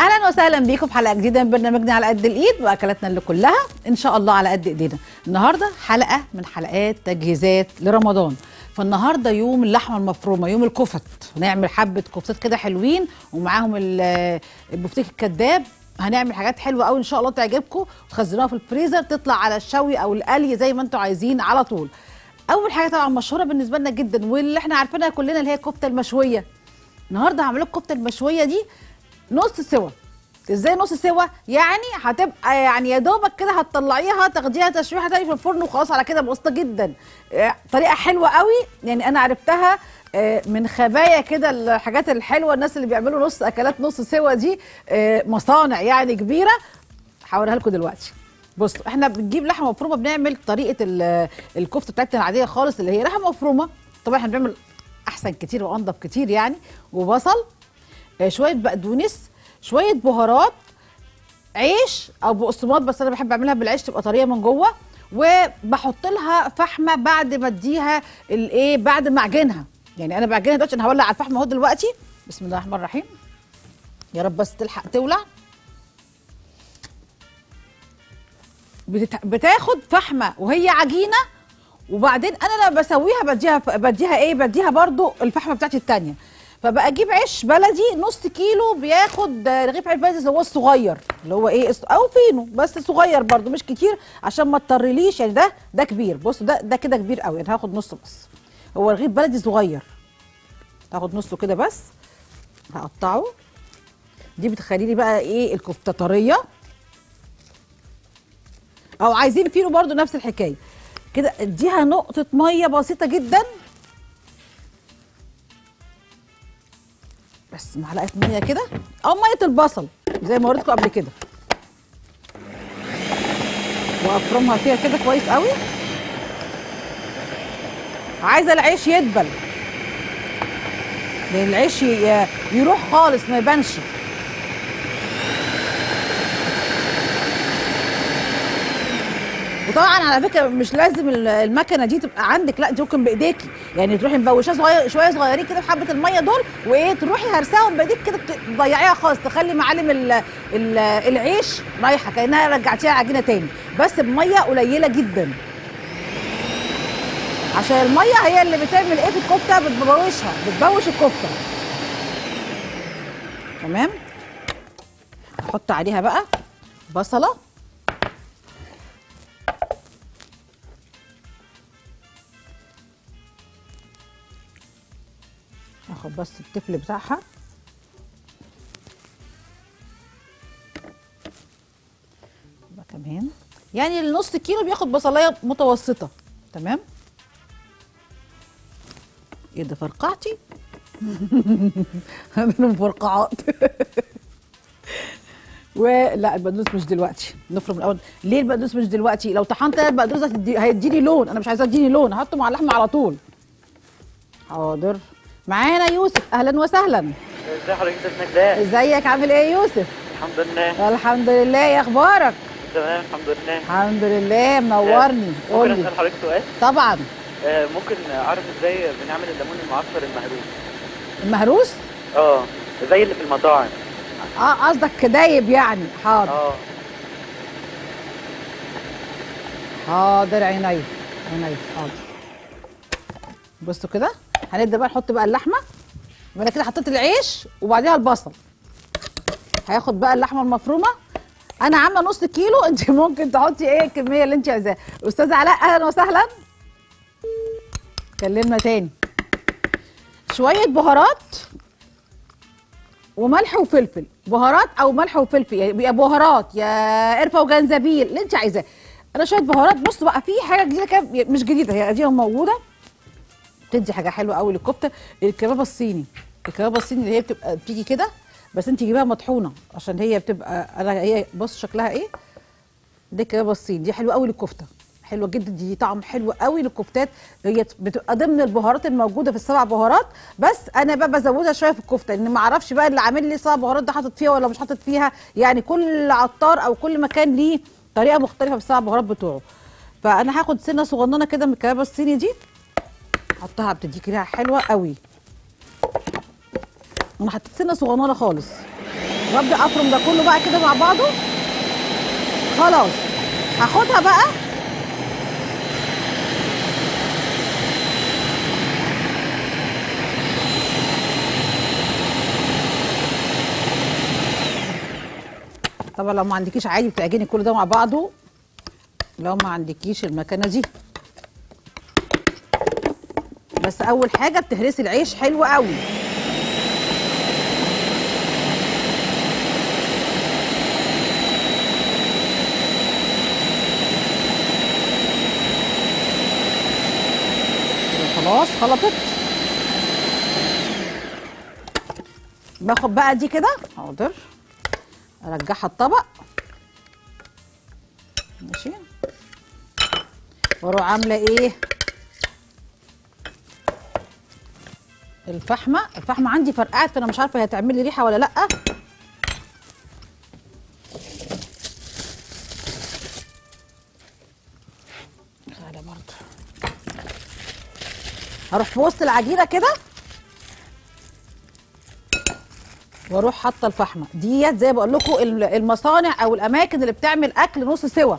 اهلا وسهلا بيكم في حلقه جديده من برنامجنا على قد الايد واكلاتنا اللي كلها ان شاء الله على قد ايدينا النهارده حلقه من حلقات تجهيزات لرمضان فالنهارده يوم اللحمه المفرومه يوم الكفت هنعمل حبه كفتات كده حلوين ومعاهم ال- البفتيك الكداب هنعمل حاجات حلوه قوي ان شاء الله تعجبكم وتخزنوها في الفريزر تطلع على الشوي او القلي زي ما انتم عايزين على طول اول حاجه طبعا مشهوره بالنسبه لنا جدا واللي احنا عارفينها كلنا اللي هي الكفته المشويه النهارده هعمل لكم الكفته المشويه دي نص سوا ازاي نص سوا يعني هتبقى يعني يا دوبك كده هتطلعيها تاخديها تشويحه تاني في الفرن وخلاص على كده بسيطه جدا آه، طريقه حلوه قوي يعني انا عرفتها آه، من خبايا كده الحاجات الحلوه الناس اللي بيعملوا نص اكلات نص سوا دي آه، مصانع يعني كبيره هوريها لكم دلوقتي بصوا احنا بنجيب لحمه مفرومه بنعمل طريقه ال- الكفته بتاعتنا العاديه خالص اللي هي لحمه مفرومه طبعا احنا بنعمل احسن كتير وانضف كتير يعني وبصل آه، شويه بقدونس شويه بهارات عيش او بقسماط بس انا بحب اعملها بالعيش تبقى طريه من جوه وبحط لها فحمه بعد ما اديها الايه بعد ما اعجنها يعني انا بعجنها دلوقتي انا هولع على الفحم اهو دلوقتي بسم الله الرحمن الرحيم يا رب بس تلحق تولع بتت... بتاخد فحمه وهي عجينه وبعدين انا لما بسويها بديها بديها ايه بديها برضو الفحمه بتاعتي التانية فبقى اجيب عيش بلدي نص كيلو بياخد آه، رغيف عيش بلدي اللي هو الصغير اللي هو ايه الص- او فينو بس صغير برضو مش كتير عشان ما تضطرليش يعني ده ده كبير بص ده ده كده كبير قوي انا هاخد نصه بس هو رغيف بلدي صغير هاخد نصه كده بس هقطعه دي بتخلي لي بقى ايه الكفته طريه او عايزين فينو برضو نفس الحكايه كده اديها نقطه ميه بسيطه جدا بس معلقه ميه كده او ميه البصل زي ما وريتكم قبل كده وافرمها فيها كده كويس قوي عايزه العيش يدبل لان العيش ي- يروح خالص ما يبانش وطبعا على فكره مش لازم ال- المكنه دي تبقى عندك لا انت ممكن بايديكي يعني تروحي مبوشاه صغير شويه صغيرين كده في حبه الميه دول وايه تروحي هرساهم بايديك كده تضيعيها خالص تخلي معالم ال ال العيش رايحه كانها رجعتيها عجينه تاني بس بميه قليله جدا عشان الميه هي اللي بتعمل ايه في الكفته بتبوشها بتبوش الكفته تمام احط عليها بقى بصله اخد بس التفل بتاعها يبقى كمان يعني النص كيلو بياخد بصلايه متوسطه تمام ايه ده فرقعتي انا مفرقعات ولا البقدونس مش دلوقتي نفرم الاول ليه البقدونس مش دلوقتي لو طحنت أنا البقدونس هتدي- هيديني لون انا مش عايزاه يديني لون هحطه مع اللحمه على طول حاضر معانا يوسف اهلا وسهلا ازي حضرتك استاذ نجلاء ازيك عامل ايه يا يوسف الحمد لله الحمد لله ايه اخبارك تمام الحمد لله الحمد لله منورني قول ممكن لي اسال حضرتك سؤال طبعا آه، ممكن اعرف ازاي بنعمل الليمون المعصفر المهروس المهروس اه زي اللي في المطاعم اه قصدك كدايب يعني حاضر اه حاضر عيني عيني حاضر بصوا كده هنبدا بقى نحط بقى اللحمه وانا كده حطيت العيش وبعديها البصل هياخد بقى اللحمه المفرومه انا عامله نص كيلو انت ممكن تحطي ايه الكميه اللي انت عايزاها استاذه علاء اهلا وسهلا كلمنا تاني شويه بهارات وملح وفلفل بهارات او ملح وفلفل يعني يا بهارات يا قرفه وجنزبيل اللي انت عايزاه انا شويه بهارات بص بقى في حاجه جديده كده مش جديده هي دي موجوده بتدي حاجه حلوه قوي للكفته الكبابه الصيني الكبابه الصيني اللي هي بتبقى بتيجي كده بس انت جيبها مطحونه عشان هي بتبقى انا هي بص شكلها ايه دي الكبابه الصيني دي حلوه قوي للكفته حلوه جدا دي طعم حلو قوي للكفتات هي بتبقى ضمن البهارات الموجوده في السبع بهارات بس انا بقى بزودها شويه في الكفته لان ما اعرفش بقى اللي عامل لي سبع بهارات ده حاطط فيها ولا مش حاطط فيها يعني كل عطار او كل مكان ليه طريقه مختلفه في السبع بهارات بتوعه فانا هاخد سنه صغننه كده من الكبابه الصيني دي احطها بتديك ريحه حلوه قوي انا حطيت سنه صغننه خالص وابدا افرم ده كله بقى كده مع بعضه خلاص هاخدها بقى طبعا لو ما عندكيش عادي بتعجني كل ده مع بعضه لو ما عندكيش المكنه دي بس اول حاجه بتهرسي العيش حلو قوي خلاص خلطت باخد بقى دي كده حاضر ارجعها الطبق ماشي واروح عامله ايه الفحمه الفحمه عندي فرقعت فانا مش عارفه هي هتعمل لي ريحه ولا لا تعالى برضه هروح في وسط العجينه كده واروح حاطه الفحمه ديت زي بقول لكم المصانع او الاماكن اللي بتعمل اكل نص سوا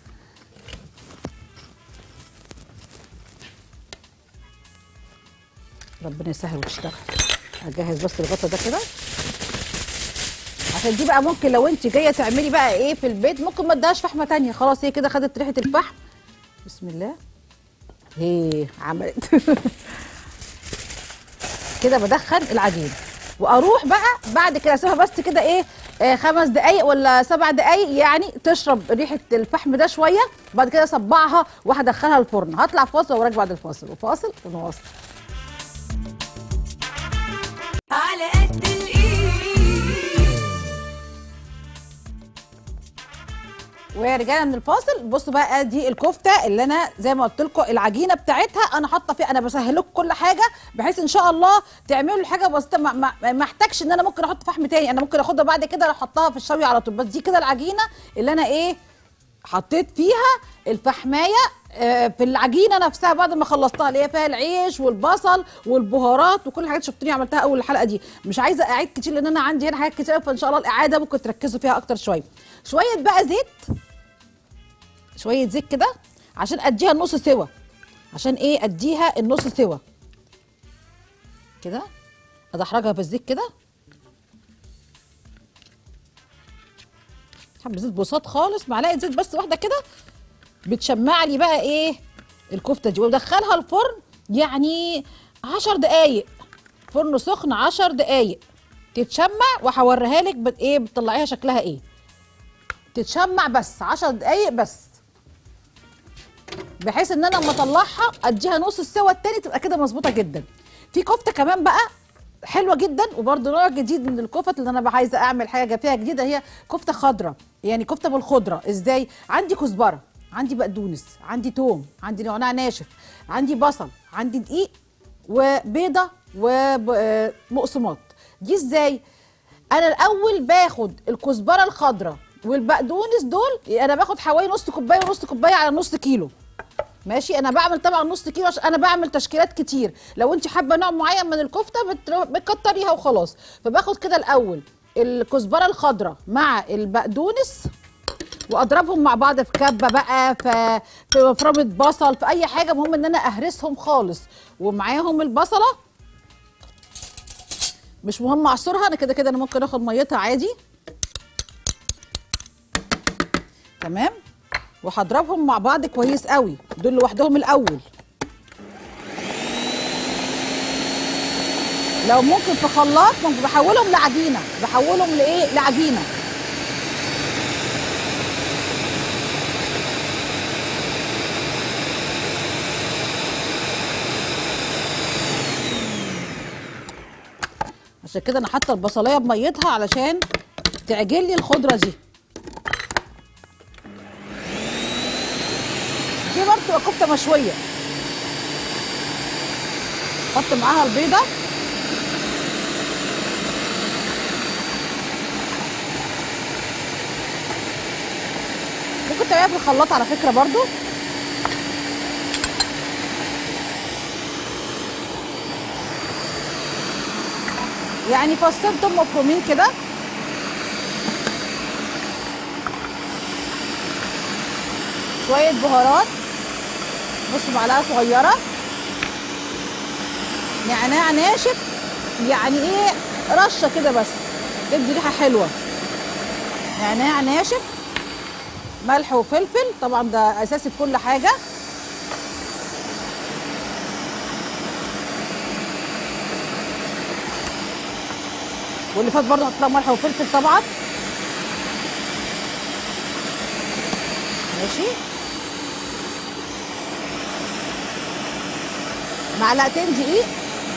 ربنا يسهل وتشتغل هجهز بس الغطا ده كده عشان دي بقى ممكن لو انت جايه تعملي بقى ايه في البيت ممكن ما ادهاش فحمه تانية خلاص هي كده خدت ريحه الفحم بسم الله هي عملت كده بدخل العجين واروح بقى بعد كده اسيبها بس كده ايه آه خمس دقايق ولا سبع دقايق يعني تشرب ريحه الفحم ده شويه وبعد كده اصبعها وهدخلها الفرن هطلع فاصل وراك بعد الفاصل وفاصل ونواصل على قد الايد ورجعنا من الفاصل بصوا بقى دي الكفته اللي انا زي ما قلت لكم العجينه بتاعتها انا حاطه فيها انا بسهل لكم كل حاجه بحيث ان شاء الله تعملوا الحاجه بسيطه ما, ما, ما احتاجش ان انا ممكن احط فحم تاني انا ممكن اخدها بعد كده احطها في الشوي على طول بس دي كده العجينه اللي انا ايه حطيت فيها الفحمايه آه، في العجينه نفسها بعد ما خلصتها اللي هي فيها العيش والبصل والبهارات وكل الحاجات شفتوني عملتها اول الحلقه دي مش عايزه اعيد كتير لان انا عندي هنا حاجات كتير فان شاء الله الاعاده ممكن تركزوا فيها اكتر شويه شويه بقى زيت شويه زيت كده عشان اديها النص سوا عشان ايه اديها النص سوا كده ادحرجها في الزيت كده حبه زيت بساط خالص معلقه زيت بس واحده كده بتشمع لي بقى ايه الكفته دي وادخلها الفرن يعني عشر دقايق فرن سخن عشر دقايق تتشمع وهوريها لك بت ايه بتطلعيها شكلها ايه تتشمع بس عشر دقايق بس بحيث ان انا لما اطلعها اديها نص السوا التاني تبقى كده مظبوطه جدا في كفته كمان بقى حلوه جدا وبرده نوع جديد من الكفت اللي انا بقى عايزه اعمل حاجه فيها جديده هي كفته خضراء يعني كفته بالخضره ازاي عندي كزبره عندي بقدونس عندي توم عندي نعناع ناشف عندي بصل عندي دقيق وبيضه وبقسماط دي ازاي انا الاول باخد الكزبره الخضراء والبقدونس دول انا باخد حوالي نص كوبايه ونص كوبايه على نص كيلو ماشي انا بعمل طبعا نص كيلو عشان انا بعمل تشكيلات كتير لو انت حابه نوع معين من الكفته بتر- بتكتريها وخلاص فباخد كده الاول الكزبره الخضراء مع البقدونس واضربهم مع بعض في كبه بقى في في مفرمه بصل في اي حاجه المهم ان انا اهرسهم خالص ومعاهم البصله مش مهم اعصرها انا كده كده انا ممكن اخد ميتها عادي تمام وهضربهم مع بعض كويس قوي دول لوحدهم الاول لو ممكن في خلاط ممكن بحولهم لعجينه بحولهم لايه لعجينه عشان كده انا حاطه البصلايه بميتها علشان تعجن لي الخضره دي دي برضه تبقى كفته مشويه حط معاها البيضه ممكن تعمليها في الخلاط على فكره برضو يعني فصين توم مفرومين كده شويه بهارات نص معلقه صغيره نعناع ناشف يعني ايه رشه كده بس تدي ريحه حلوه نعناع ناشف ملح وفلفل طبعا ده اساسي في كل حاجه واللي فات برضه هحط لها ملح وفلفل طبعا ماشي معلقتين دقيق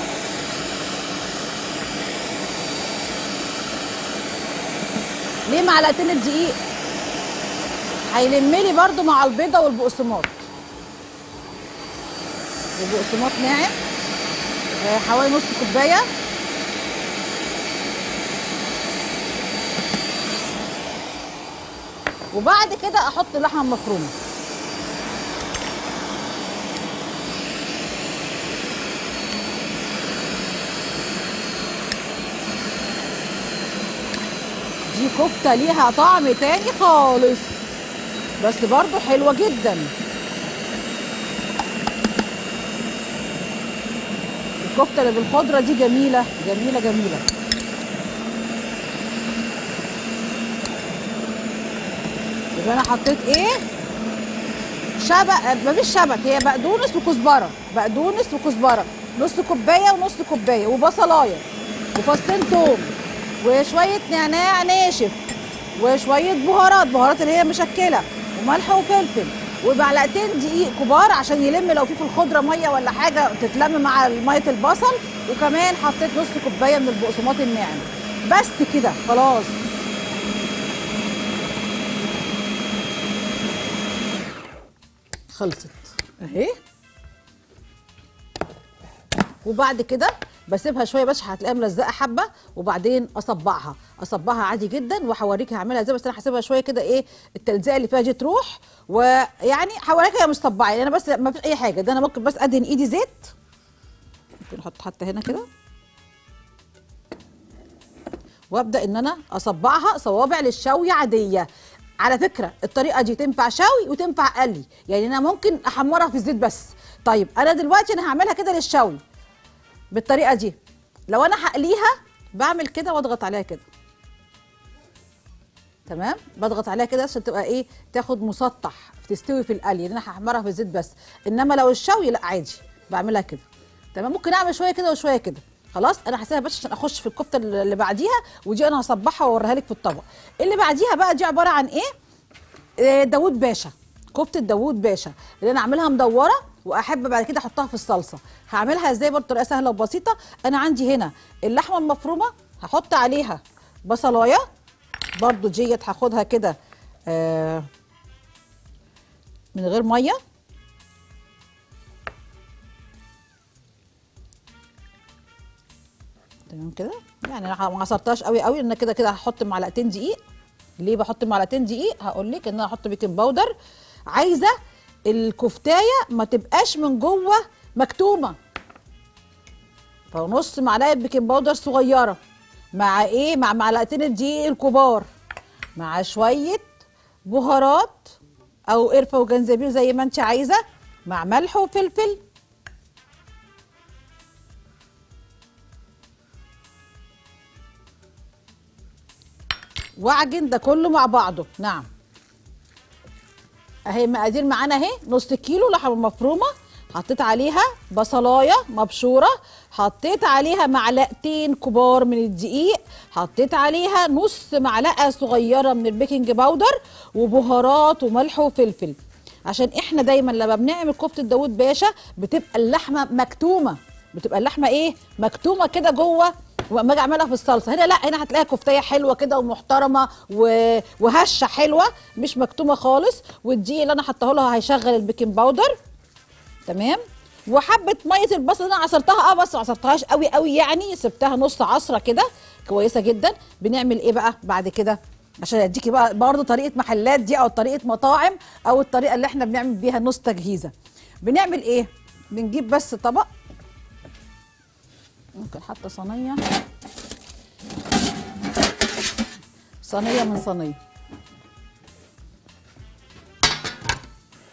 ليه معلقتين الدقيق هيلم لي برضو مع البيضه والبقسماط البقسماط ناعم آه، حوالي نص كوبايه وبعد كده احط اللحمه المفرومه دي كفته ليها طعم تاني خالص بس برضو حلوه جدا الكفته اللي بالخضره دي جميله جميله جميله يبقى انا حطيت ايه شبت مفيش شبت هي بقدونس وكزبره بقدونس وكزبره نص كوبايه ونص كوبايه وبصلايه وفصين توم وشويه نعناع ناشف وشويه بهارات بهارات اللي هي مشكله وملح وفلفل ومعلقتين دقيق كبار عشان يلم لو في في الخضره ميه ولا حاجه تتلم مع ميه البصل وكمان حطيت نص كوبايه من البقسماط الناعم بس كده خلاص خلصت اهي وبعد كده بسيبها شويه بس هتلاقيها ملزقه حبه وبعدين اصبعها اصبعها عادي جدا وهوريك هعملها ازاي بس انا هسيبها شويه كده ايه التلزيقه اللي فيها دي تروح ويعني هوريك هي مش صباعه يعني انا بس ما فيش اي حاجه ده انا ممكن بس ادهن ايدي زيت ممكن احط حتى هنا كده وابدا ان انا اصبعها صوابع للشوي عاديه على فكره الطريقه دي تنفع شوي وتنفع قلي يعني انا ممكن احمرها في الزيت بس طيب انا دلوقتي انا هعملها كده للشوي بالطريقه دي لو انا هقليها بعمل كده واضغط عليها كده تمام بضغط عليها كده عشان تبقى ايه تاخد مسطح تستوي في القلي لان انا هحمرها في الزيت بس انما لو الشوي لا عادي بعملها كده تمام ممكن اعمل شويه كده وشويه كده خلاص انا هسيبها بس عشان اخش في الكفته اللي بعديها ودي انا هصبحها واوريها لك في الطبق اللي بعديها بقى دي عباره عن ايه آه، داوود باشا كفته داوود باشا اللي انا اعملها مدوره واحب بعد كده احطها في الصلصه هعملها ازاي برضه طريقه سهله وبسيطه انا عندي هنا اللحمه المفرومه هحط عليها بصلايه برضه ديت هاخدها كده آه، من غير ميه تمام كده يعني انا ما عصرتهاش قوي قوي لان كده كده هحط معلقتين دقيق ليه بحط معلقتين دقيق هقول لك ان انا هحط بيكنج باودر عايزه الكفتايه ما تبقاش من جوه مكتومه فنص معلقه بيكنج باودر صغيره مع ايه مع معلقتين الدقيق الكبار مع شويه بهارات او قرفه وجنزبيل زي ما انت عايزه مع ملح وفلفل واعجن ده كله مع بعضه نعم اهي مقادير معانا اهي نص كيلو لحمه مفرومه حطيت عليها بصلايه مبشوره حطيت عليها معلقتين كبار من الدقيق حطيت عليها نص معلقه صغيره من البيكنج باودر وبهارات وملح وفلفل عشان احنا دايما لما بنعمل كفته داوود باشا بتبقى اللحمه مكتومه بتبقى اللحمه ايه مكتومه كده جوه وما اجي اعملها في الصلصه هنا لا هنا هتلاقيها كفتيه حلوه كده ومحترمه و... وهشه حلوه مش مكتومه خالص والدقيق اللي انا حطاه لها هيشغل البيكنج باودر تمام وحبه ميه البصل اللي انا عصرتها اه بس ما عصرتهاش قوي قوي يعني سبتها نص عصره كده كويسه جدا بنعمل ايه بقى بعد كده عشان اديكي بقى برضه طريقه محلات دي او طريقه مطاعم او الطريقه اللي احنا بنعمل بيها نص تجهيزه بنعمل ايه بنجيب بس طبق ممكن حتى صينيه صينيه من صينيه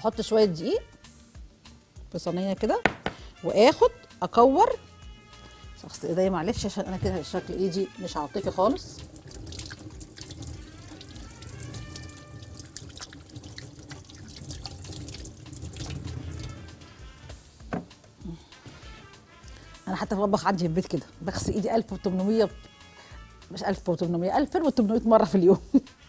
بحط شويه دقيق في صينيه كده واخد اكور شخص ايديا معلش عشان انا كده شكل ايدي مش عاطفي خالص انا حتى في المطبخ عندي في البيت كده بغسل ايدي 1800 مش 1800 2800 مره في اليوم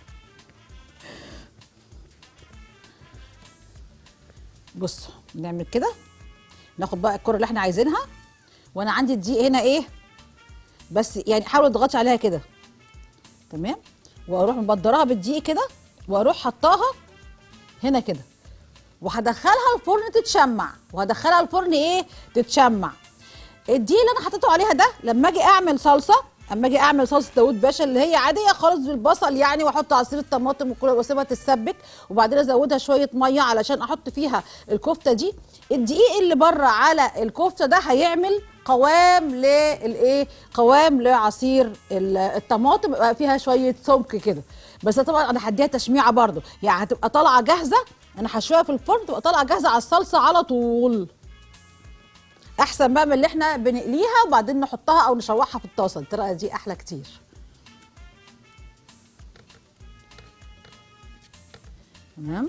بصوا نعمل كده ناخد بقى الكره اللي احنا عايزينها وانا عندي الدقيق هنا ايه بس يعني حاولوا تضغطي عليها كده تمام واروح مبدراها بالدقيق كده واروح حطاها هنا كده وهدخلها الفرن تتشمع وهدخلها الفرن ايه تتشمع الدقيق اللي انا حطيته عليها ده لما اجي اعمل صلصه اما اجي اعمل صلصه داوود باشا اللي هي عاديه خالص بالبصل يعني واحط عصير الطماطم وكل واسيبها تتسبك وبعدين ازودها شويه ميه علشان احط فيها الكفته دي الدقيق اللي بره على الكفته ده هيعمل قوام للايه قوام لعصير ال- الطماطم يبقى فيها شويه سمك كده بس طبعا انا هديها تشميعه برده يعني هتبقى طالعه جاهزه انا هشويها في الفرن تبقى طالعه جاهزه على الصلصه على طول احسن بقى من اللي احنا بنقليها وبعدين نحطها او نشوحها في الطاسه الطريقه دي احلى كتير تمام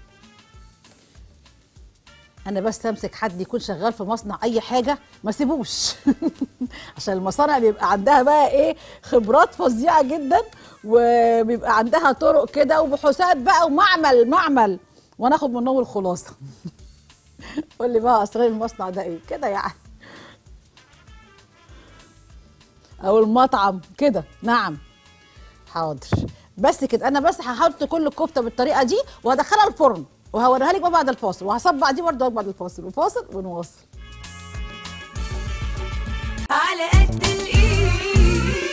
انا بس امسك حد يكون شغال في مصنع اي حاجه ما سيبوش عشان المصانع بيبقى عندها بقى ايه خبرات فظيعه جدا وبيبقى عندها طرق كده وبحوثات بقى ومعمل معمل وناخد منهم الخلاصه قول لي بقى اسرار المصنع ده ايه كده يعني او المطعم كده نعم حاضر بس كده انا بس هحط كل الكفته بالطريقه دي وهدخلها الفرن وهوريها لك بقى بعد الفاصل وهصبع دي برضه بعد الفاصل وفاصل ونواصل على قد الايد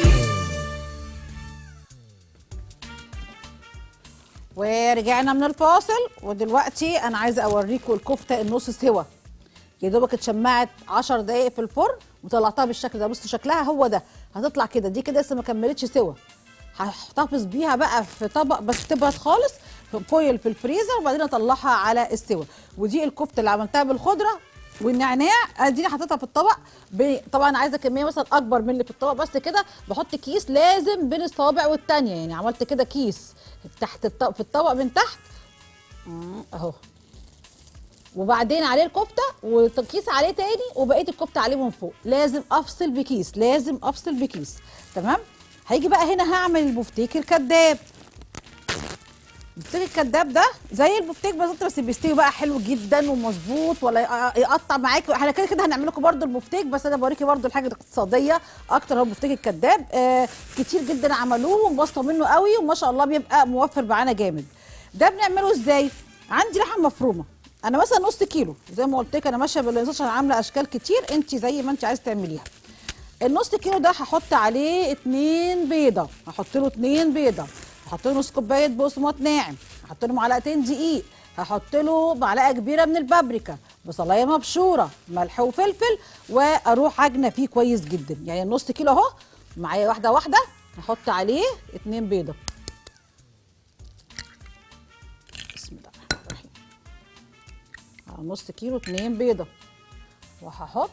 ورجعنا من الفاصل ودلوقتي انا عايزه اوريكم الكفته النص سوا يا دوبك اتشمعت 10 دقايق في الفرن وطلعتها بالشكل ده بصوا شكلها هو ده هتطلع كده دي كده لسه ما كملتش سوا هحتفظ بيها بقى في طبق بس تبرد خالص في فويل في الفريزر وبعدين اطلعها على السوا ودي الكفته اللي عملتها بالخضره والنعناع اديني حاططها في الطبق ب... طبعا عايزه كميه مثلا اكبر من اللي في الطبق بس كده بحط كيس لازم بين الصوابع والتانيه يعني عملت كده كيس تحت الطبق في الطبق من تحت مم، اهو وبعدين عليه الكفته وكيس عليه تاني وبقيه الكفته عليه من فوق لازم افصل بكيس لازم افصل بكيس تمام هيجي بقى هنا هعمل البفتيك الكداب البفتيك الكداب ده زي البفتيك بالظبط بس بيستوي بقى حلو جدا ومظبوط ولا يق- يقطع معاكي احنا كده كده هنعمل لكم برده البفتيك بس انا بوريكي برده الحاجه الاقتصاديه اكتر هو البفتيك الكداب آه كتير جدا عملوه وانبسطوا منه قوي وما شاء الله بيبقى موفر معانا جامد ده بنعمله ازاي عندي لحمه مفرومه انا مثلا نص كيلو زي ما قلت لك انا ماشيه بالنص عشان عامله اشكال كتير انت زي ما انت عايزه تعمليها النص كيلو ده هحط عليه اتنين بيضه هحط له اتنين بيضه هحط له نص كوبايه بقسماط ناعم هحط له معلقتين دقيق هحط له معلقه كبيره من البابريكا بصلايه مبشوره ملح وفلفل واروح عجنه فيه كويس جدا يعني النص كيلو اهو معايا واحده واحده هحط عليه اتنين بيضه بسم الله الرحمن الرحيم على نص كيلو اتنين بيضه وهحط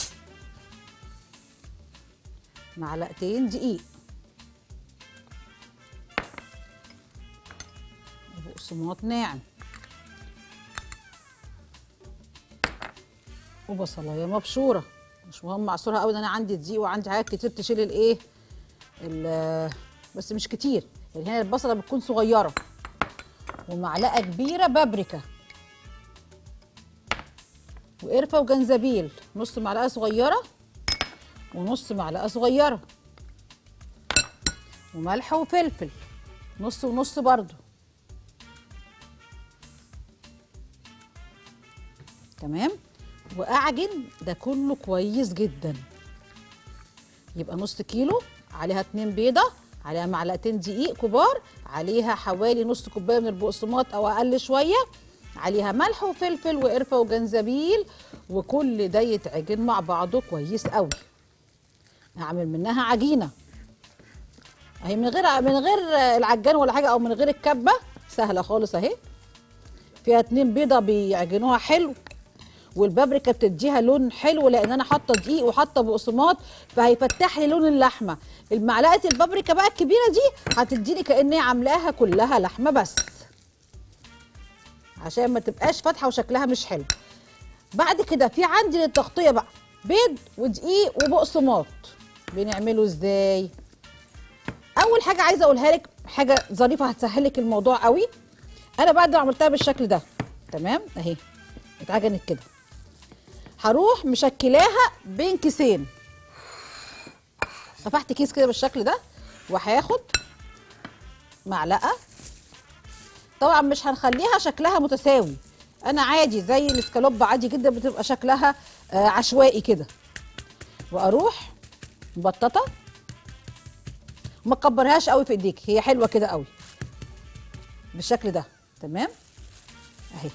معلقتين دقيق وبقسماط ناعم وبصلايه مبشوره مش مهم اعصرها قوي ده انا عندي دقيق وعندي حاجات كتير تشيل الايه ال- بس مش كتير يعني هنا البصله بتكون صغيره ومعلقه كبيره بابريكا وقرفه وجنزبيل نص معلقه صغيره ونص معلقه صغيره وملح وفلفل نص ونص برضو تمام واعجن ده كله كويس جدا يبقى نص كيلو عليها اتنين بيضه عليها معلقتين دقيق كبار عليها حوالي نص كوبايه من البقسماط او اقل شويه عليها ملح وفلفل وقرفه وجنزبيل وكل ده يتعجن مع بعضه كويس قوي اعمل منها عجينه اهي من غير من غير العجان ولا حاجه او من غير الكبه سهله خالص اهي فيها اتنين بيضه بيعجنوها حلو والبابريكا بتديها لون حلو لان انا حاطه دقيق وحاطه بقسماط فهيفتح لي لون اللحمه المعلقه البابريكا بقى الكبيره دي هتديني كاني عاملاها كلها لحمه بس عشان ما تبقاش فاتحه وشكلها مش حلو بعد كده في عندي للتغطيه بقى بيض ودقيق وبقسماط بنعمله ازاي اول حاجه عايزه اقولها لك حاجه ظريفه هتسهل لك الموضوع قوي انا بعد ما عملتها بالشكل ده تمام اهي اتعجنت كده هروح مشكلاها بين كيسين فتحت كيس كده بالشكل ده وهاخد معلقه طبعا مش هنخليها شكلها متساوي انا عادي زي الاسكالوب عادي جدا بتبقى شكلها آه عشوائي كده واروح مبططه ما تكبرهاش قوي في ايديك هي حلوه كده قوي بالشكل ده تمام اهي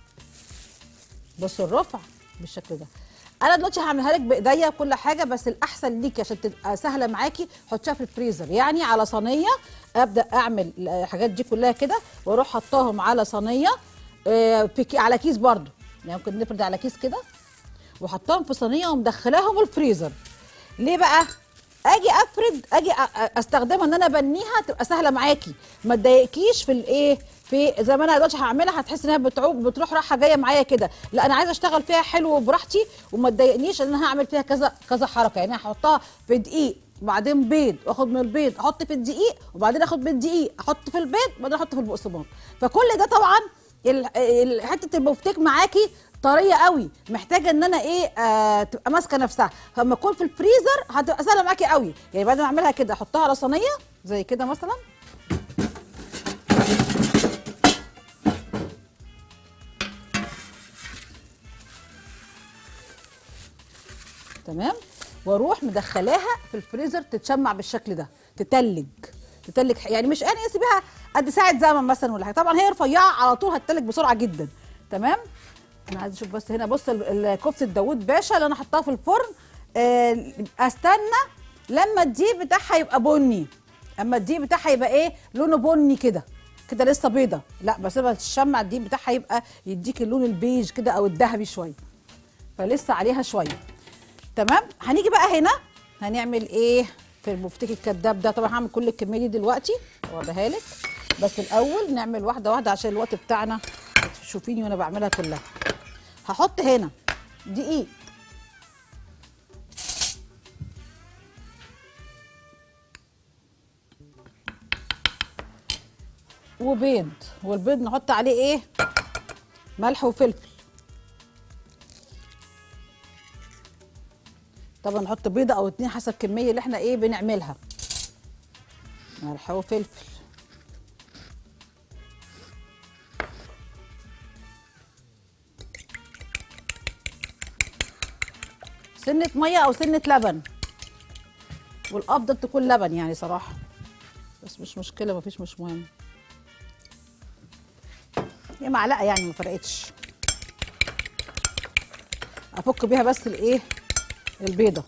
بصوا الرفع بالشكل ده انا دلوقتي هعملها لك بايديا كل حاجه بس الاحسن ليكي عشان تبقى سهله معاكي حطيها في الفريزر يعني على صينيه ابدا اعمل الحاجات دي كلها كده واروح حطاهم على صينيه آه، في كي- على كيس برضو يعني ممكن نفرد على كيس كده وحطاهم في صينيه ومدخلاهم الفريزر ليه بقى اجي افرد اجي أ- أ- استخدمها ان انا بنيها تبقى سهله معاكي ما تضايقكيش في الايه في زي ما انا دلوقتي هعملها هتحس انها بتعوج بتروح رايحه جايه معايا كده لا انا عايزه اشتغل فيها حلو وبراحتي وما تضايقنيش ان انا هعمل فيها كذا كذا حركه يعني هحطها في دقيق وبعدين بيض واخد من البيض احط في الدقيق وبعدين اخد من الدقيق احط في البيض وبعدين احط في البقسماط فكل ده طبعا ال- ال- حته البفتيك معاكي طريه قوي محتاجه ان انا ايه آه تبقى ماسكه نفسها فلما تكون في الفريزر هتبقى سهله معاكي قوي يعني بعد ما اعملها كده احطها على صينيه زي كده مثلا تمام واروح مدخلاها في الفريزر تتشمع بالشكل ده تتلج تتلج يعني مش انا اسيبها قد ساعه زمن مثلا ولا حاجه طبعا هي رفيعه على طول هتتلج بسرعه جدا تمام انا عايزه اشوف بس هنا بص ال- ال- كفته داوود باشا اللي انا حطاها في الفرن آه، استنى لما الدقيق بتاعها يبقى بني اما الدقيق بتاعها يبقى ايه لونه بني كده كده لسه بيضه لا بسيبها تشمع الدقيق بتاعها يبقى يديك اللون البيج كده او الذهبي شويه فلسه عليها شويه تمام هنيجي بقى هنا هنعمل ايه في البفتيك الكداب ده طبعا هعمل كل الكميه دي دلوقتي واخدها لك بس الاول نعمل واحده واحده عشان الوقت بتاعنا تشوفيني وانا بعملها كلها هحط هنا دقيق وبيض والبيض نحط عليه ايه ملح وفلفل طبعا نحط بيضه او اتنين حسب الكميه اللي احنا ايه بنعملها ملح وفلفل سنه ميه او سنه لبن والافضل تكون لبن يعني صراحه بس مش مشكله مفيش مش مهم هي معلقه يعني ما فرقتش افك بيها بس الايه البيضه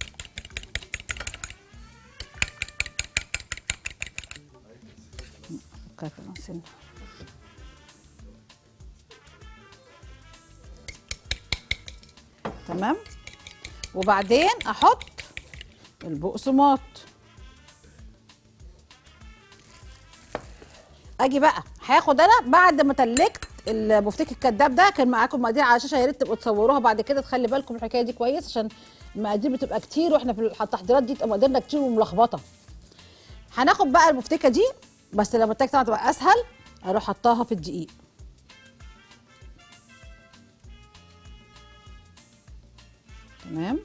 افكها كمان سنه تمام وبعدين احط البقسماط اجي بقى هاخد انا بعد ما تلكت البفتيك الكداب ده كان معاكم مقادير على الشاشه يا ريت تبقوا تصوروها بعد كده تخلي بالكم من الحكايه دي كويس عشان المقادير بتبقى كتير واحنا في التحضيرات دي تبقى مقاديرنا كتير وملخبطه هناخد بقى البفتيكه دي بس لما التاك طبعا تبقى اسهل اروح حطاها في الدقيق تمام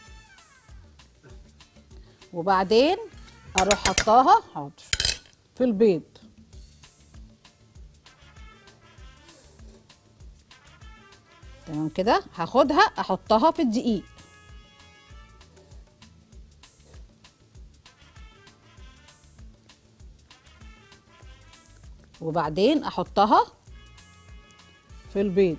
وبعدين اروح حطاها حاضر في البيض تمام كده هاخدها احطها في الدقيق وبعدين احطها في البيض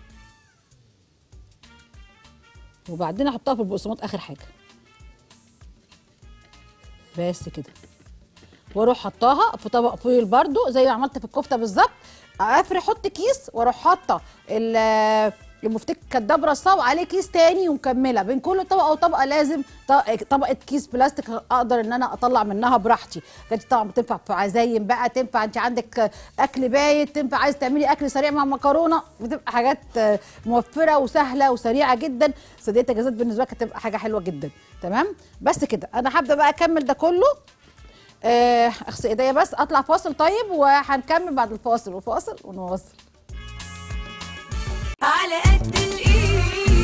وبعدين احطها في البقسماط اخر حاجه بس كده واروح حطاها في طبق فويل برده زي ما عملت في الكفته بالظبط افرح احط كيس واروح حاطه ال- المفتك كداب رصاه وعليه كيس تاني ومكمله بين كل طبقه وطبقه لازم ط- طبقه كيس بلاستيك اقدر ان انا اطلع منها براحتي دي طبعا بتنفع في عزايم بقى تنفع انت عندك اكل بايت تنفع عايز تعملي اكل سريع مع مكرونه بتبقى حاجات آه، موفره وسهله وسريعه جدا صيدليه التجهيزات بالنسبه لك هتبقى حاجه حلوه جدا تمام بس كده انا هبدا بقى اكمل ده كله آه، اغسل ايديا بس اطلع فاصل طيب وهنكمل بعد الفاصل وفاصل ونواصل على قد الايد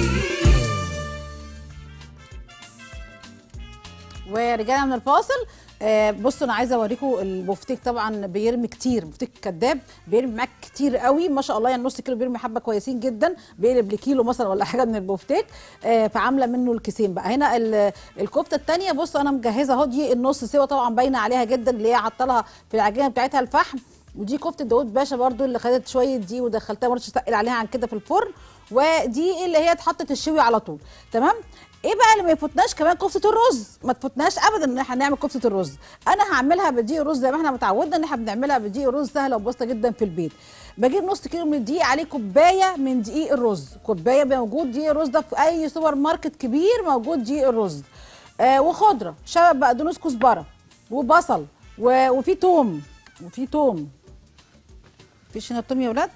ورجعنا من الفاصل آه بصوا انا عايزه اوريكم البفتيك طبعا بيرمي كتير بفتيك كداب بيرمي معاك كتير قوي ما شاء الله يعني نص كيلو بيرمي حبه كويسين جدا بيقلب لكيلو مثلا ولا حاجه من البفتيك آه فعامله منه الكيسين بقى هنا ال- الكفته الثانيه بصوا انا مجهزه اهو دي النص سوا طبعا باينه عليها جدا اللي هي حاطه لها في العجينه بتاعتها الفحم ودي كفته داوود باشا برضو اللي خدت شويه دي ودخلتها ما رضيتش اتقل عليها عن كده في الفرن ودي اللي هي اتحطت الشوي على طول تمام ايه بقى اللي ما يفوتناش كمان كفته الرز ما تفوتناش ابدا ان احنا نعمل كفته الرز انا هعملها بدقيق الرز زي ما احنا متعودنا ان احنا بنعملها بدقيق الرز سهله وبسيطه جدا في البيت بجيب نص كيلو من الدقيق عليه كوبايه من دقيق الرز كوبايه موجود دقيق الرز ده في اي سوبر ماركت كبير موجود دقيق الرز آه وخضره شبت بقدونس كزبره وبصل و... وفي توم وفي توم مفيش هنا توم يا ولاد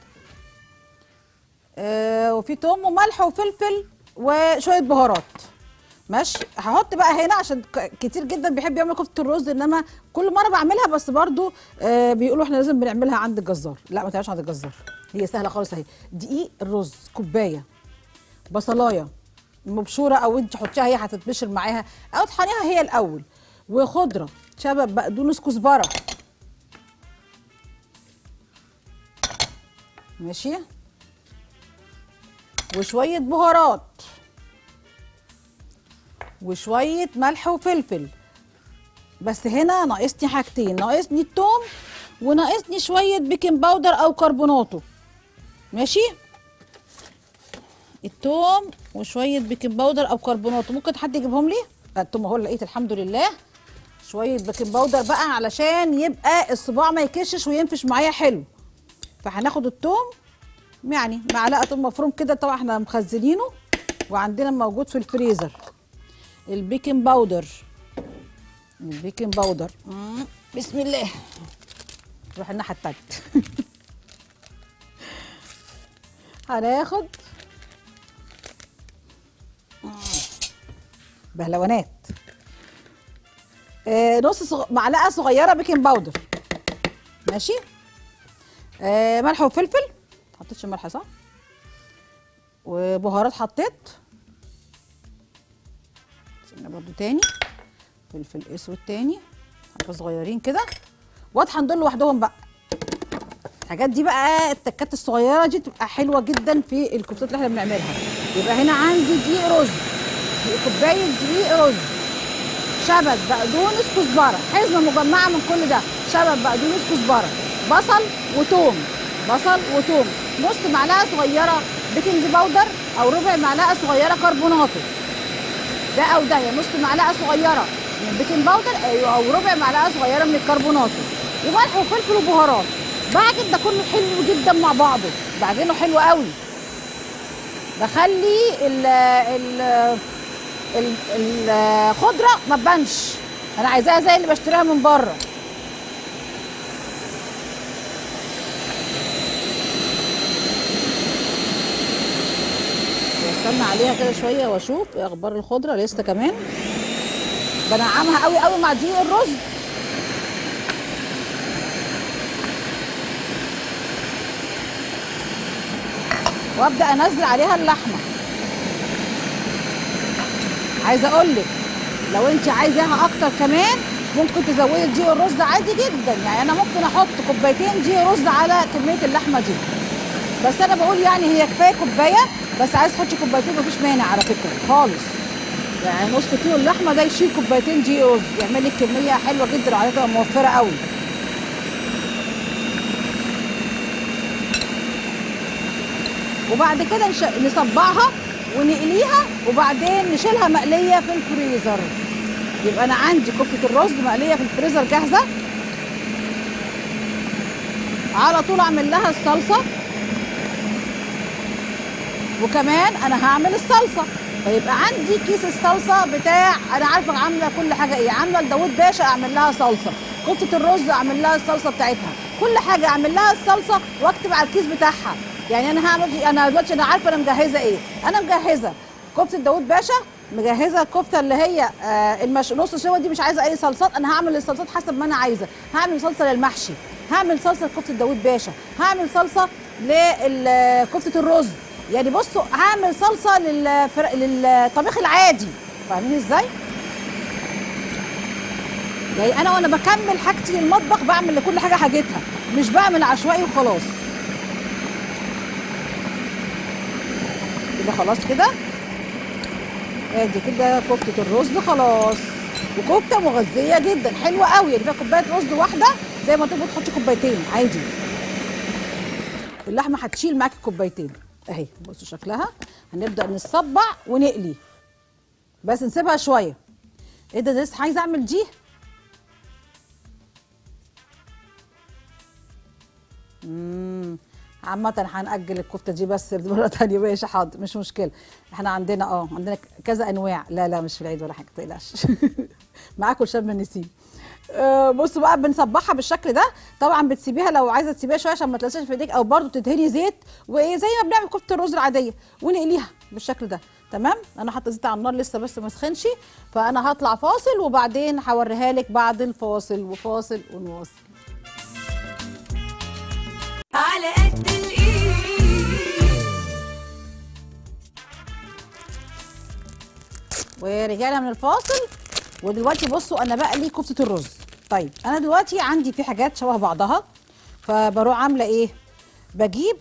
آه وفي توم وملح وفلفل وشويه بهارات ماشي هحط بقى هنا عشان ك- كتير جدا بيحب يعمل كفته الرز انما كل مره بعملها بس برضو آه بيقولوا احنا لازم بنعملها عند الجزار لا ما تعملش عند الجزار هي سهله خالص اهي دقيق الرز كوبايه بصلايه مبشوره او انت حطيها هي هتتبشر معاها او تحنيها هي الاول وخضره شبت بقدونس كزبره ماشي وشويه بهارات وشويه ملح وفلفل بس هنا ناقصني حاجتين ناقصني التوم وناقصني شويه بيكنج باودر او كربوناتو ماشي التوم وشويه بيكنج باودر او كربوناتو ممكن حد يجيبهم لي آه، التوم اهو لقيت الحمد لله شويه بيكنج باودر بقى علشان يبقى الصباع ما يكشش وينفش معايا حلو فهناخد التوم يعني معلقه توم مفروم كده طبعا احنا مخزنينه وعندنا موجود في الفريزر البيكنج باودر البيكنج باودر مم، بسم الله نروح الناحيه التانيه هناخد مم، بهلوانات آه نص صغ... معلقه صغيره بيكنج باودر ماشي آه ملح وفلفل حطيتش ملح صح وبهارات حطيت سنة برضو تاني فلفل اسود تاني حبه صغيرين كده واطحن دول لوحدهم بقى الحاجات دي بقى التكات الصغيره دي تبقى حلوه جدا في الكفتات اللي احنا بنعملها يبقى هنا عندي دقيق رز كوبايه دقيق رز شبت بقدونس كزبره حزمه مجمعه من كل ده شبت بقدونس كزبره بصل وتوم بصل وتوم نص معلقه صغيره بيكنج باودر او ربع معلقه صغيره كربوناتو ده او ده يا نص معلقه صغيره من البيكنج باودر أيوة، او ربع معلقه صغيره من الكربوناتو وملح وفلفل وبهارات بعجن ده كله حلو جدا مع بعضه بعجنه حلو قوي بخلي ال ال ال- الخضره ما تبانش انا عايزاها زي اللي بشتريها من بره استنى عليها كده شويه واشوف ايه اخبار الخضره لسه كمان بنعمها قوي قوي مع دقيق الرز وابدا انزل عليها اللحمه عايزه اقول لك لو انت عايزاها اكتر كمان ممكن تزودي دقيق الرز عادي جدا يعني انا ممكن احط كوبايتين دقيق رز على كميه اللحمه دي بس انا بقول يعني هي كفايه كوبايه بس عايز تحطي كوبايتين مفيش مانع على فكره خالص يعني نص كيلو اللحمه ده يشيل كوبايتين دقيق رز يعمل لك كميه حلوه جدا وعلى فكره موفره قوي وبعد كده نش... نصبعها ونقليها وبعدين نشيلها مقليه في الفريزر يبقى انا عندي كفته الرز مقليه في الفريزر جاهزه على طول اعمل لها الصلصه وكمان انا هعمل الصلصه فيبقى عندي كيس الصلصه بتاع انا عارفه عامله كل حاجه ايه عامله لداوود باشا اعمل لها صلصه كفته الرز اعمل لها الصلصه بتاعتها كل حاجه اعمل لها الصلصه واكتب على الكيس بتاعها يعني انا هعمل انا دلوقتي انا عارفه انا مجهزه ايه انا مجهزه كفته داوود باشا مجهزه الكفته اللي هي آه المش... نص سوا دي مش عايزه اي صلصات انا هعمل الصلصات حسب ما انا عايزه هعمل صلصه للمحشي هعمل صلصه لكفته داوود باشا هعمل صلصه لكفته الرز يعني بصوا هعمل صلصه للفر... للطبيخ العادي فاهمين ازاي يعني انا وانا بكمل حاجتي المطبخ بعمل لكل حاجه حاجتها مش بعمل عشوائي وخلاص كده خلاص كده ادي كده كفته الرز خلاص وكفته مغذيه جدا حلوه قوي يعني فيها كوبايه رز واحده زي ما تبقى تحطي كوبايتين عادي اللحمه هتشيل معاكي كوبايتين اهي بصوا شكلها هنبدا نصبع ونقلي بس نسيبها شويه ايه ده لسه عايزه اعمل دي امم عامة هنأجل الكفتة دي بس مرة تانية ماشي حاضر مش مشكلة احنا عندنا اه عندنا كذا انواع لا لا مش في العيد ولا حاجة ما تقلقش معاكم شم النسيم آه بصوا بقى بنصبحها بالشكل ده طبعا بتسيبيها لو عايزه تسيبيها شويه عشان ما تلزقش في ايديك او برضو تدهني زيت وزي ما بنعمل كفته الرز العاديه ونقليها بالشكل ده تمام انا حاطه زيت على النار لسه بس ما سخنش فانا هطلع فاصل وبعدين هوريها لك بعد الفاصل وفاصل ونواصل على قد الايد ورجعنا من الفاصل ودلوقتي بصوا انا بقلي كفته الرز طيب انا دلوقتي عندي في حاجات شبه بعضها فبروح عامله ايه بجيب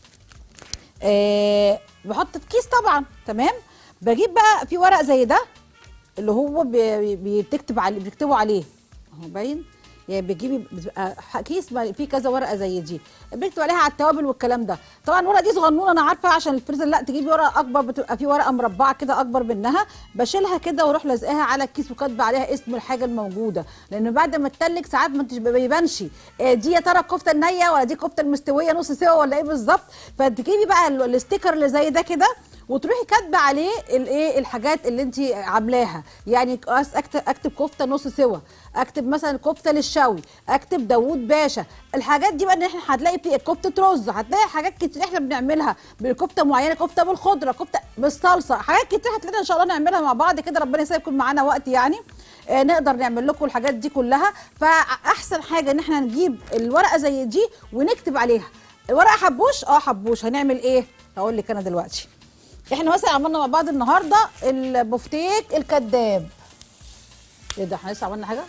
آه بحط في كيس طبعا تمام بجيب بقى في ورق زي ده اللي هو بي- بي- بتكتب عليه بيكتبوا عليه اهو باين يعني بتجيبي بتبقى ح- كيس بقى فيه كذا ورقه زي دي بنكتب عليها على التوابل والكلام ده طبعا الورقه دي صغنونه انا عارفه عشان الفريزر لا تجيبي ورقه اكبر بتبقى في ورقه مربعه كده اكبر منها بشيلها كده واروح لازقاها على الكيس وكاتبه عليها اسم الحاجه الموجوده لان بعد ما تتلج ساعات ما انتش ما بيبانش آه، دي يا ترى الكفته النيه ولا دي الكفته المستويه نص سوا ولا ايه بالظبط فتجيبي بقى ال- الستيكر اللي زي ده كده وتروحي كاتبه عليه الايه الحاجات اللي انت عاملاها يعني أس- اكتب اكتب كفته نص سوا اكتب مثلا كفته للشوي اكتب داوود باشا الحاجات دي بقى ان احنا هتلاقي في كفته رز هتلاقي حاجات كتير احنا بنعملها بالكفته معينه كفته بالخضره كفته بالصلصه حاجات كتير هتلاقينا ان شاء الله نعملها مع بعض كده ربنا يسهل يكون معانا وقت يعني آه نقدر نعمل لكم الحاجات دي كلها فاحسن حاجه ان احنا نجيب الورقه زي دي ونكتب عليها الورقه حبوش اه حبوش هنعمل ايه هقول لك انا دلوقتي احنا مثلا عملنا مع بعض النهارده البفتيك الكذاب ايه ده احنا لسه عملنا حاجه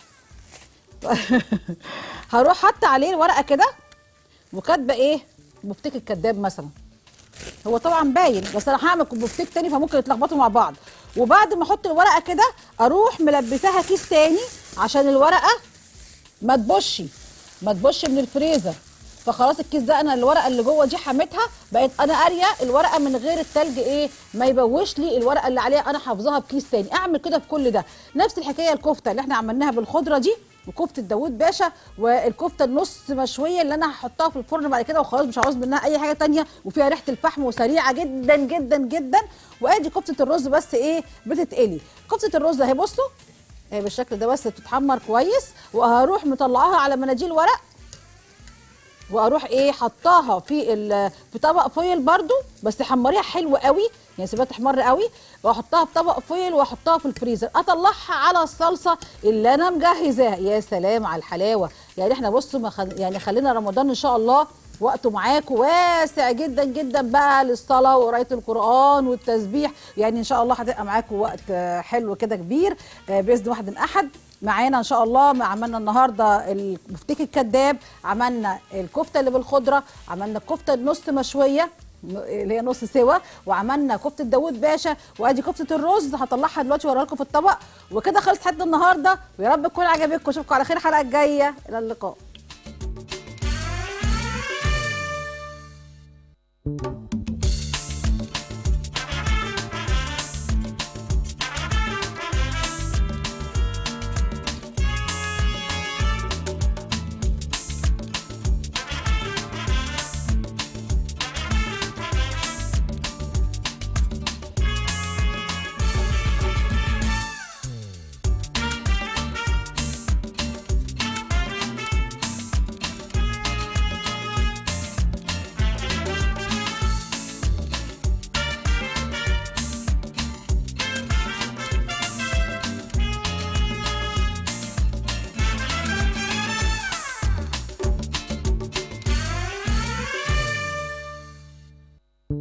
هروح حاطه عليه الورقه كده وكاتبه ايه بفتيك الكذاب مثلا هو طبعا باين بس انا هعمل بفتيك تاني فممكن يتلخبطوا مع بعض وبعد ما احط الورقه كده اروح ملبساها كيس تاني عشان الورقه ما تبوش ما تبوش من الفريزر فخلاص الكيس ده انا الورقه اللي جوه دي حميتها بقت انا قاريه الورقه من غير التلج ايه ما يبوش لي الورقه اللي عليها انا حافظاها بكيس تاني اعمل كده في كل ده نفس الحكايه الكفته اللي احنا عملناها بالخضره دي وكفته داوود باشا والكفته النص مشويه اللي انا هحطها في الفرن بعد كده وخلاص مش عاوز منها اي حاجه تانية وفيها ريحه الفحم وسريعه جدا جدا جدا وادي كفته الرز بس ايه بتتقلي كفته الرز اهي بصوا اهي بالشكل ده بس تتحمر كويس وهروح مطلعاها على مناديل ورق واروح ايه حطاها في ال- في طبق فويل برضو بس حمريها حلو قوي يعني سيبها تحمر قوي واحطها في طبق فويل واحطها في الفريزر اطلعها على الصلصه اللي انا مجهزاها يا سلام على الحلاوه يعني احنا بصوا ما خل... يعني خلينا رمضان ان شاء الله وقته معاكم واسع جدا جدا بقى للصلاه وقرايه القران والتسبيح يعني ان شاء الله هتبقى معاكم وقت آه، حلو كده كبير آه، باذن واحد من احد معانا ان شاء الله ما عملنا النهارده البفتيك الكذاب عملنا الكفته اللي بالخضره عملنا الكفته النص مشويه اللي هي نص سوا وعملنا كفته داوود باشا وادي كفته الرز هطلعها دلوقتي واوريها لكم في الطبق وكده خلصت حد النهارده ويا رب تكون عجبتكم اشوفكم على خير الحلقه الجايه الى اللقاء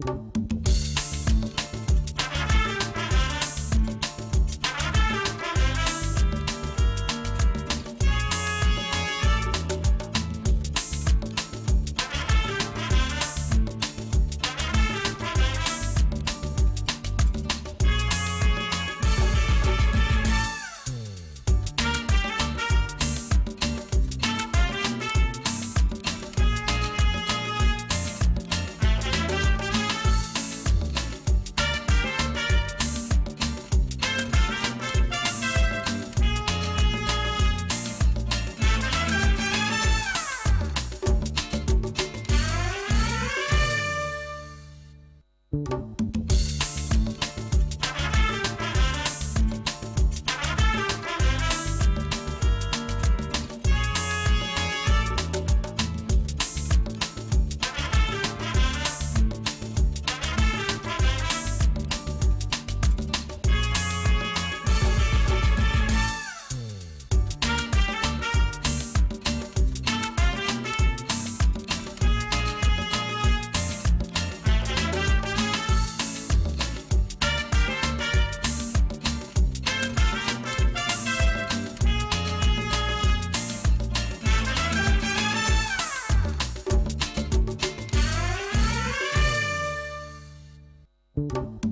thank you